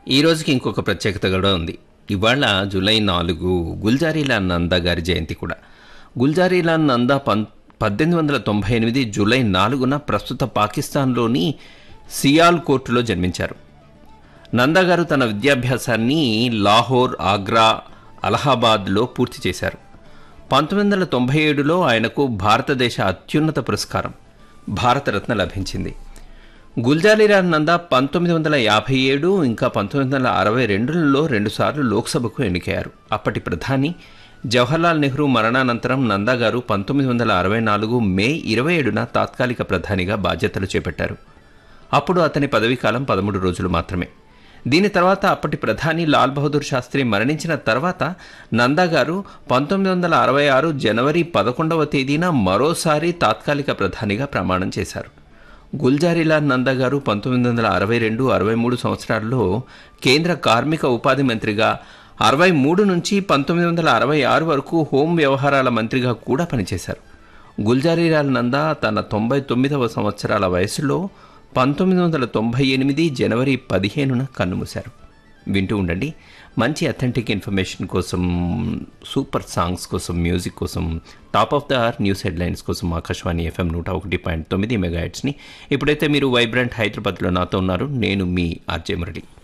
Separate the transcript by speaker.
Speaker 1: ఈ రోజుకి ఇంకొక ప్రత్యేకత కూడా ఉంది ఇవాళ జూలై నాలుగు గుల్జారీలాల్ నందా గారి జయంతి కూడా గుల్జారీలాల్ నందా పం పద్దెనిమిది వందల తొంభై ఎనిమిది జూలై నాలుగున ప్రస్తుత పాకిస్తాన్లోని సియాల్ కోర్టులో జన్మించారు నందా గారు తన విద్యాభ్యాసాన్ని లాహోర్ ఆగ్రా అలహాబాద్లో పూర్తి చేశారు పంతొమ్మిది వందల తొంభై ఏడులో ఆయనకు భారతదేశ అత్యున్నత పురస్కారం భారతరత్న లభించింది గుల్జారీలాల్ నందా పంతొమ్మిది వందల యాభై ఏడు ఇంకా పంతొమ్మిది వందల అరవై రెండులలో రెండుసార్లు లోక్సభకు ఎన్నికయ్యారు అప్పటి ప్రధాని జవహర్లాల్ నెహ్రూ మరణానంతరం నందా గారు పంతొమ్మిది వందల అరవై నాలుగు మే ఇరవై ఏడున తాత్కాలిక ప్రధానిగా బాధ్యతలు చేపట్టారు అప్పుడు అతని పదవీకాలం పదమూడు రోజులు మాత్రమే దీని తర్వాత అప్పటి ప్రధాని లాల్ బహదూర్ శాస్త్రి మరణించిన తర్వాత నందా గారు పంతొమ్మిది వందల అరవై ఆరు జనవరి పదకొండవ తేదీన మరోసారి తాత్కాలిక ప్రధానిగా ప్రమాణం చేశారు గుల్జారీలాల్ నందా గారు పంతొమ్మిది వందల అరవై రెండు అరవై మూడు సంవత్సరాల్లో కేంద్ర కార్మిక ఉపాధి మంత్రిగా అరవై మూడు నుంచి పంతొమ్మిది వందల అరవై ఆరు వరకు హోం వ్యవహారాల మంత్రిగా కూడా పనిచేశారు గుల్జారీలాల్ నందా తన తొంభై తొమ్మిదవ సంవత్సరాల వయసులో పంతొమ్మిది వందల తొంభై ఎనిమిది జనవరి పదిహేనున కన్నుమూశారు వింటూ ఉండండి మంచి అథెంటిక్ ఇన్ఫర్మేషన్ కోసం సూపర్ సాంగ్స్ కోసం మ్యూజిక్ కోసం top of the hour news headlines కోసం ఆకాశవాణి ఎఫ్ఎం నూట ఒకటి పాయింట్ తొమ్మిది మెగాహెట్స్ని ఇప్పుడైతే మీరు వైబ్రెంట్ హైదరాబాద్లో నాతో ఉన్నారు నేను మీ ఆర్జే మురళి